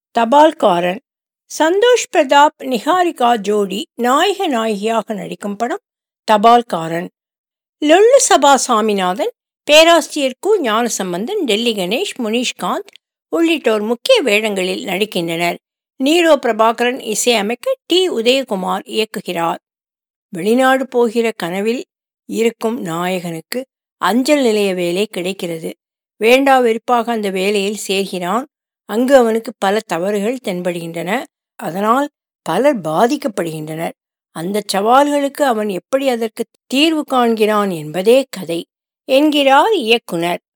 தபால்காரன் சந்தோஷ் பிரதாப் நிஹாரிகா ஜோடி நாயக நாயகியாக நடிக்கும் படம் தபால்காரன் லொள்ளு சபா சாமிநாதன் பேராசிரியர் கு ஞானசம்பந்தன் டெல்லி கணேஷ் முனிஷ்காந்த் உள்ளிட்டோர் முக்கிய வேடங்களில் நடிக்கின்றனர் நீரோ பிரபாகரன் இசையமைக்க டி உதயகுமார் இயக்குகிறார் வெளிநாடு போகிற கனவில் இருக்கும் நாயகனுக்கு அஞ்சல் நிலைய வேலை கிடைக்கிறது வேண்டா வெறுப்பாக அந்த வேலையில் சேர்கிறான் அங்கு அவனுக்கு பல தவறுகள் தென்படுகின்றன அதனால் பலர் பாதிக்கப்படுகின்றனர் அந்த சவால்களுக்கு அவன் எப்படி அதற்கு தீர்வு காண்கிறான் என்பதே கதை என்கிறார் இயக்குனர்